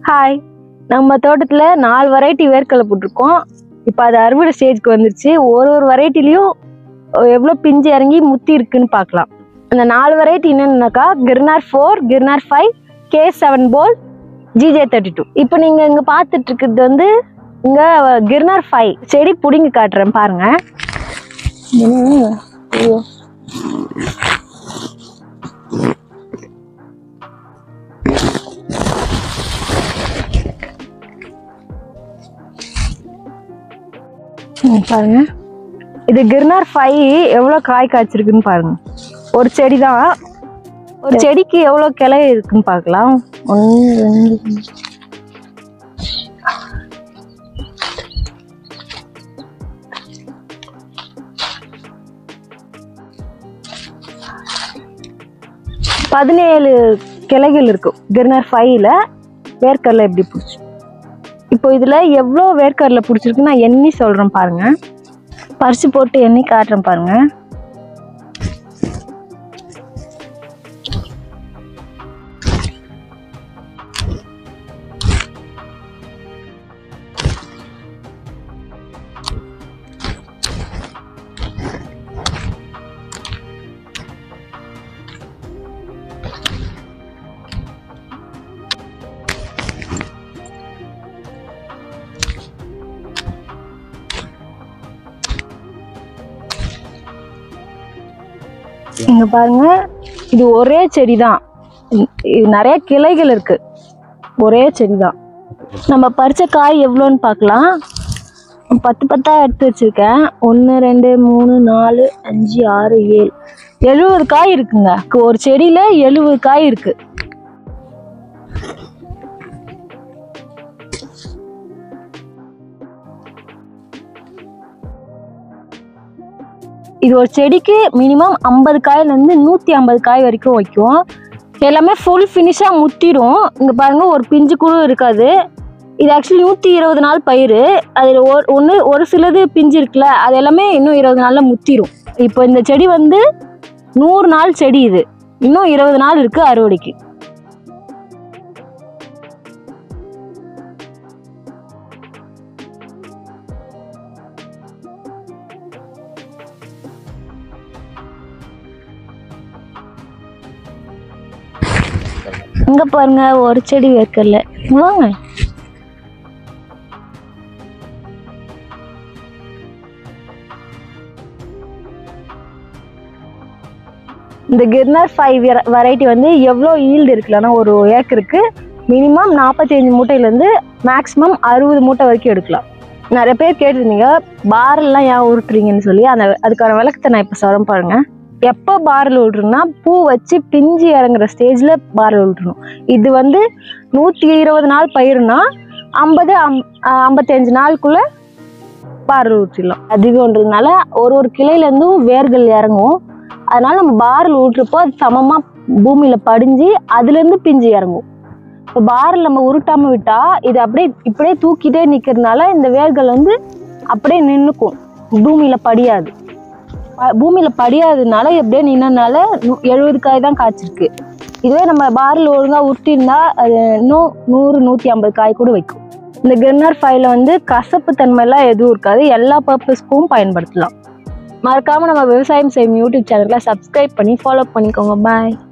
Hi நம்ம தோட்டத்தில் நாலு வெரைட்டி வேர்க்கடலை போட்டிருக்கோம் இப்போ அது அறுவடை ஸ்டேஜ்க்கு வந்துருச்சு ஒரு ஒரு வெரைட்டிலையும் எவ்வளோ பிஞ்சு இறங்கி முத்தி இருக்குன்னு பார்க்கலாம் அந்த நாலு வெரைட்டி என்னென்னாக்கா Girnar four Girnar five K seven போல் ஜிஜே தேர்ட்டி டூ இப்போ நீங்கள் இங்கே பார்த்துட்டு இருக்கிறது வந்து இங்கே கிர்னார் ஃபைவ் செடி பிடுங்கி காட்டுறேன் பாருங்க என்ன? ஐயோ. ம், பாருங்க இது கிர்னார் ஃபைவ் எவ்வளோ காய் காய்ச்சிருக்குன்னு பாருங்க ஒரு செடி தான் ஒரு செடிக்கு எவ்வளோ கிளை இருக்குன்னு பார்க்கலாம் ஒன்று ரெண்டு மூணு. பதினேழு கிளைகள் இருக்கும் கிர்னார் ஃபைவ்ல வேர்க்கடலை எப்படி பிடிச்சி இப்போ இதில் எவ்வளோ வேர்க்கடலை பிடிச்சிருக்கு நான் எண்ணி சொல்கிறேன் பாருங்க பறிச்சு போட்டு எண்ணி காட்டுறேன் பாருங்க இங்க பாருங்க இது ஒரே செடி தான் இது நிறைய கிளைகள் இருக்கு ஒரே செடி தான் நம்ம பறிச்ச காய் எவ்வளோன்னு பார்க்கலாம் பத்து பத்தா எடுத்து வச்சிருக்கேன் ஒன்று ரெண்டு மூணு நாலு அஞ்சு ஆறு ஏழு எழுபது காய் இருக்குங்க ஒரு செடியில எழுபது காய் இருக்கு இது ஒரு செடிக்கு மினிமம் ஐம்பது காயிலேருந்து நூற்றி ஐம்பது காய் வரைக்கும் வைக்கும் எல்லாமே ஃபுல் ஃபினிஷாக முத்திரும் இங்கே பாருங்க ஒரு பிஞ்சு கூட இருக்காது இது ஆக்சுவலி நூற்றி இருபது நாள் பயிர் அதில் ஒரு ஒன்று ஒரு சிலது பிஞ்சு இருக்குல்ல அது எல்லாமே இன்னும் இருபது நாளில் முத்திரும் இப்போ இந்த செடி வந்து நூறு நாள் செடி இது இன்னும் இருபது நாள் இருக்கு அறுவடைக்கு இங்க பாருங்க ஒரு செடி வைக்கல வாங்க இந்த கிர்னர் ஃபைவ் வெரைட்டி வந்து எவ்வளோ ஈல்டு இருக்குல்லன்னா ஒரு ஏக்கருக்கு மினிமம் நாற்பத்தஞ்சு மூட்டையிலேருந்து மேக்ஸிமம் அறுபது மூட்டை வரைக்கும் எடுக்கலாம் நிறைய பேர் கேட்டிருந்தீங்க பாரெல்லாம் ஏன் உருட்டுறீங்கன்னு சொல்லி அந்த அதுக்கான விளக்கத்தை நான் இப்போ சொல்ல பாருங்க எப்போ பாரில் விட்றோம்னா பூ வச்சு பிஞ்சு இறங்குற ஸ்டேஜில் பாரில் விட்றணும் இது வந்து நூற்றி இருபது நாள் பயிருனா ஐம்பது அம் ஐம்பத்தஞ்சு நாளுக்குள்ள பாரில் ஊற்றிடலாம் அதிகம்ன்றதுனால ஒரு ஒரு கிளையிலேருந்தும் வேர்கள் இறங்கும் அதனால நம்ம பாரில் ஊட்டுறப்போ அது சமமாக பூமியில் படிஞ்சு அதுலேருந்து பிஞ்சு இறங்கும் இப்போ பாரில் நம்ம உருட்டாமல் விட்டா இது அப்படியே இப்படியே தூக்கிட்டே நிற்கிறதுனால இந்த வேர்கள் வந்து அப்படியே நின்றுக்கும் பூமியில் படியாது ப- பூமியில படியாததுனால எப்படியே நின்னனால எழுபது காய் தான் காய்ச்சிருக்கு இதுவே நம்ம பாரில் ஒழுங்கா உருட்டியிருந்தா அது இன்னும் நூறு நூற்றி ஐம்பது காய் கூட வைக்கும் இந்த கன்னர் ஃபைல வந்து கசப்பு தன்மைலாம் எதுவும் இருக்காது எல்லா பர்பஸ்க்கும் பயன்படுத்தலாம் மறக்காம நம்ம விவசாயம் செய்யும் யூடியூப் சேனலை சப்ஸ்கிரைப் பண்ணி ஃபாலோ பண்ணிக்கோங்க பாய்